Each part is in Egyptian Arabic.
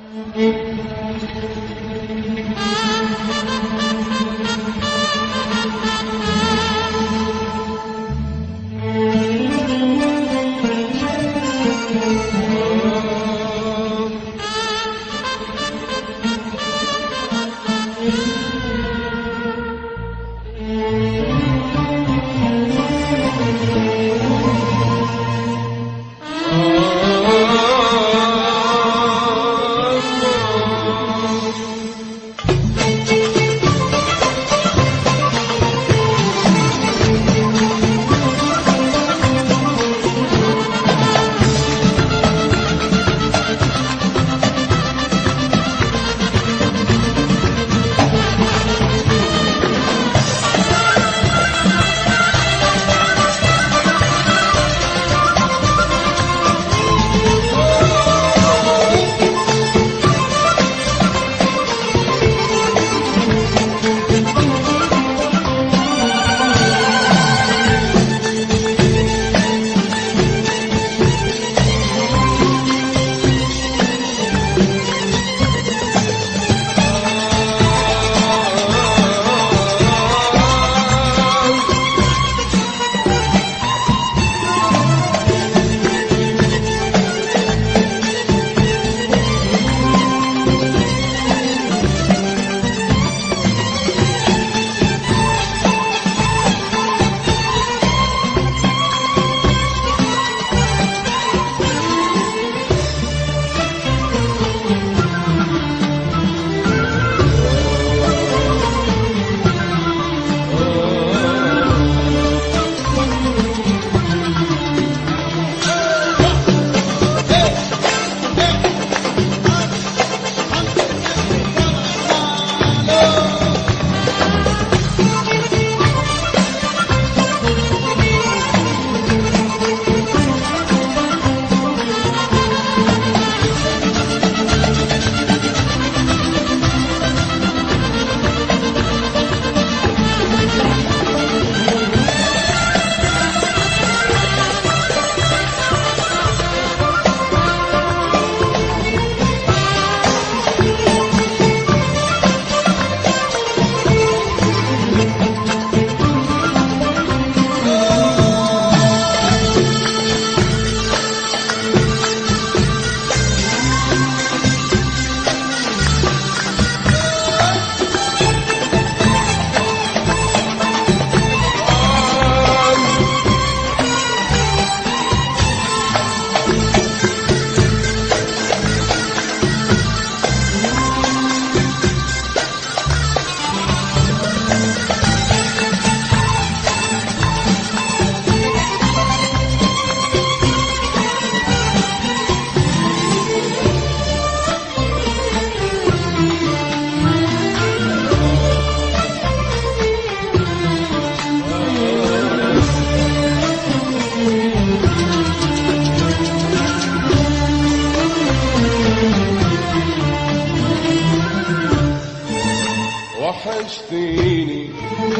وحشتيني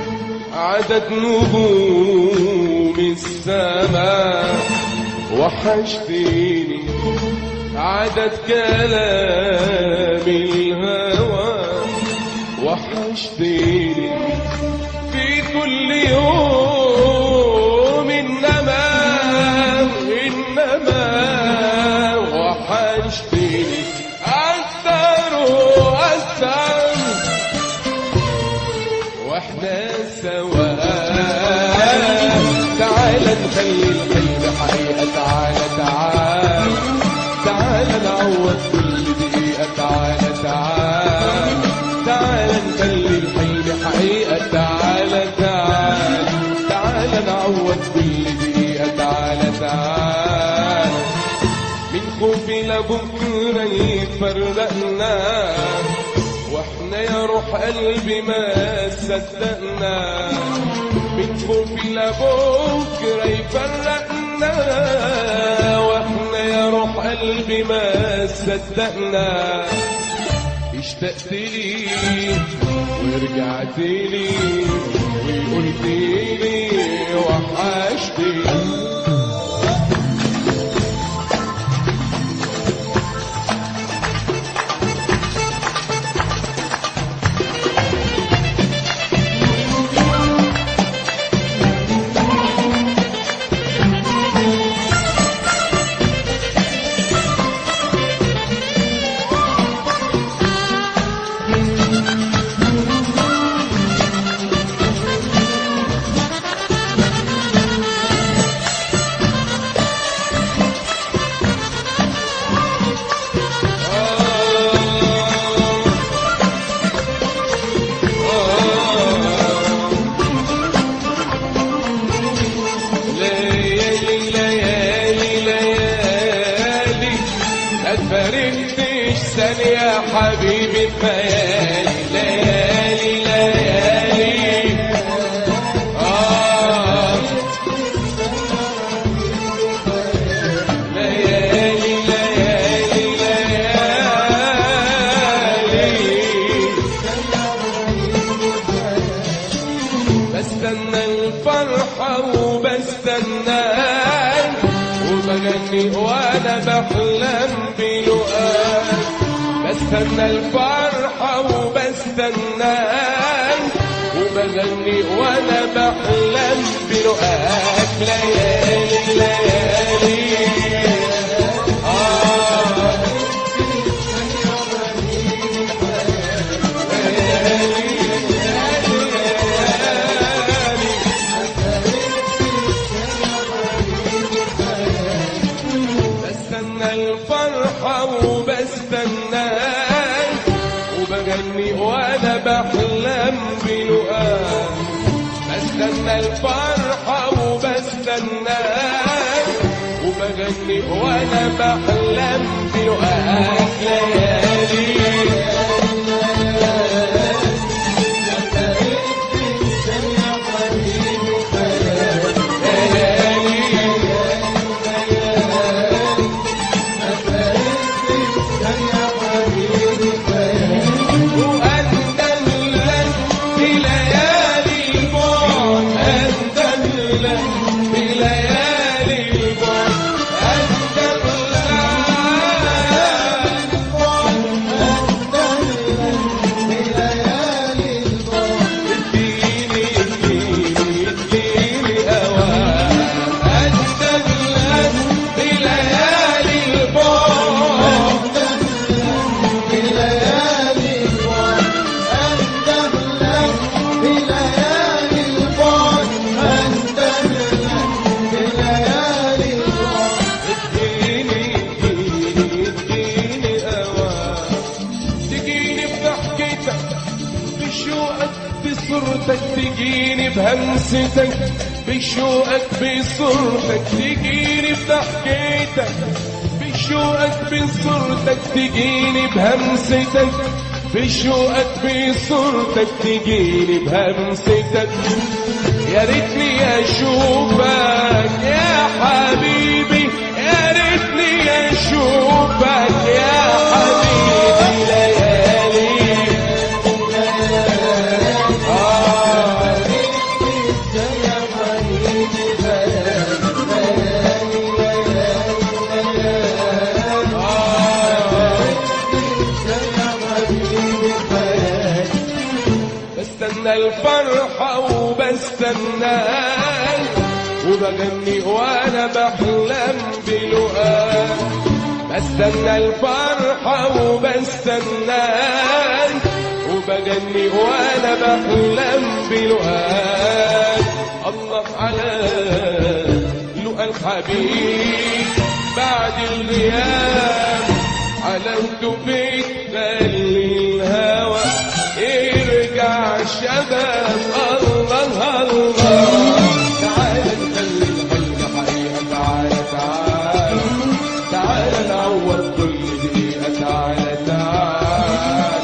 عدد نجوم السماء وحشتيني عدد كلام الهوى وحشتيني في كل يوم إنما إنما وحشتيني أكثر وأكثر واحنا سوا تعال نخلي الحلم حقيقة تعال تعال تعال نعوض كل دقيقة تعال تعال تعال نخلي الحلم حقيقة تعال تعال تعال نعوض كل دقيقة تعال تعال من خوفي لبكرة يفرقنا واحنا يا روح قلبي ما صدقنا من خوفي لبكرة يفرقنا واحنا يا روح قلبي ما صدقنا اشتقت لي ورجعت لي وقلت لي وحشتني بستان يا حبيبي ليالي ليالي ليالي آه ليالي ليالي ليالي بستنى الفرحة وبستناك وبغني وانا بحلم بلقاك بستنى الفرحة وبستناك وبغني وانا بحلم بلقاك ليالي ليالي آه بستنى الفرحة وبستناك وبغني وانا بحلم بلقاك بستنى الفرحة وبستناك وبغني وانا بحلم بلقاك ليالي وأندلت بليالي البعد أندلت بليالي البعد أندلت اديني اديني اديني أوان أندلت بليالي البعد اديني اديني اديني اوان تجيني بضحكتك بشوقك بصورتك تجيني بهمستك بشوقك بصورتك تجيني بضحكتك بشوقك بصورتك تجيني بهمستك بشوقك بصورتك تجيني بهمستك يا ريتني اشوفك يا حبيبي يا ريتني اشوفك يا حبيبي ليالي آه بستنى الفرحة وبستناك وبغني وانا بحلم بلقاك بستنى الفرحة وبستناك وبغني وانا بحلم بلقاك الله على لقى الحبيب بعد الغياب علمته فيك خلي الهوى ارجع شباب الله الله تعال نخلي القلب حقيقة تعال تعال تعال نعوض كل دقيقة تعال تعال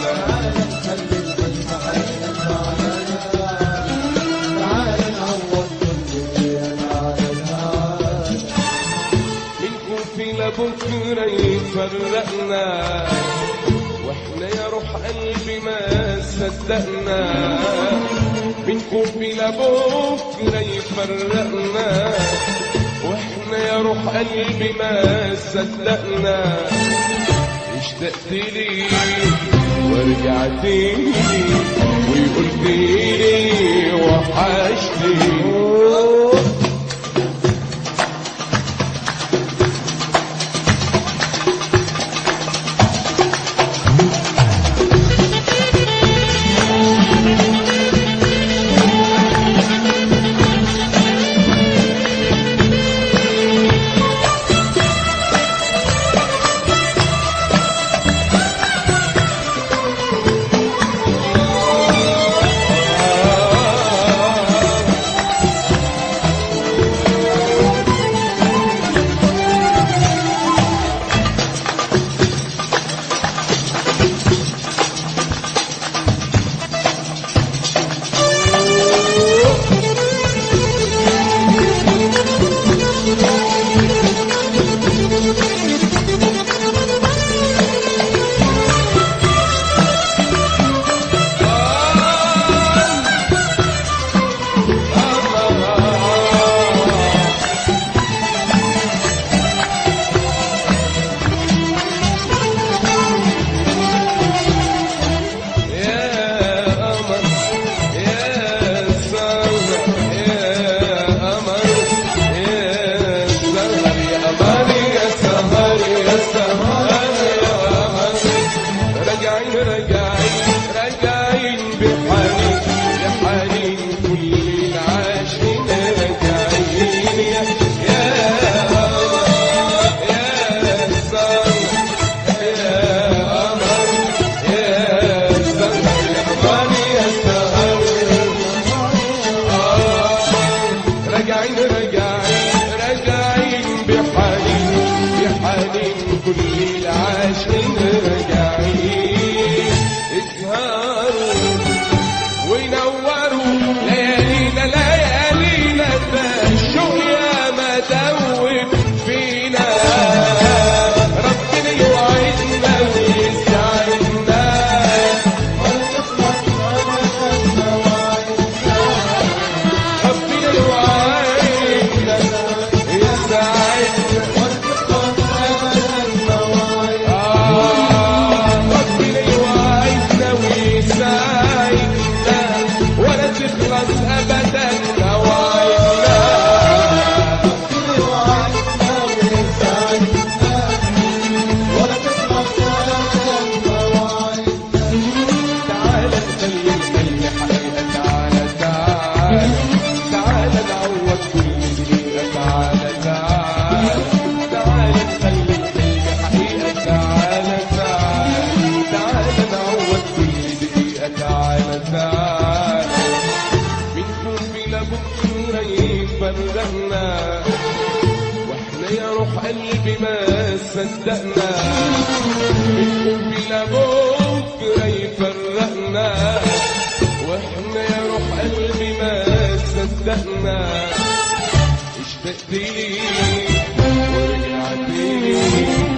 منكم في لبكرة يفرقنا واحنا يا روح قلبي ما صدقنا منكم في لبكرة يفرقنا واحنا يا روح قلبي ما صدقنا اشتقت لي ورجعت لي وقلت لي وحشتني راجعين راجعين بحنين بحنين كل العاشقين راجعين يا يا يا سهر يا قمر يا سهر يا قمر يا سهر راجعين راجعين راجعين بحنين بحنين كل العاشقين راجعين اسهروا وينوروا ليالينا ليالينا الشوق يا ما دوب فينا ربنا يوعدنا ويسعدنا ربنا يوعدنا يسعدنا آه، ربنا يوعدنا ويسعدنا ولا تخلص ابدا مواعيدنا تعال نخلي الحلم حقيقة تعال تعال تعال نعوض كل دقيقة تعال تعال تعال نخلي الحلم حقيقة تعال تعال تعال نعوض كل دقيقة تعال تعال منكم بلا بكرة يفرقنا واحنا يا روح قلبي ما صدقنا منكم بلا بكرة يفرقنا واحنا يا روح قلبي ما صدقنا اشتقت لي ورجعت لي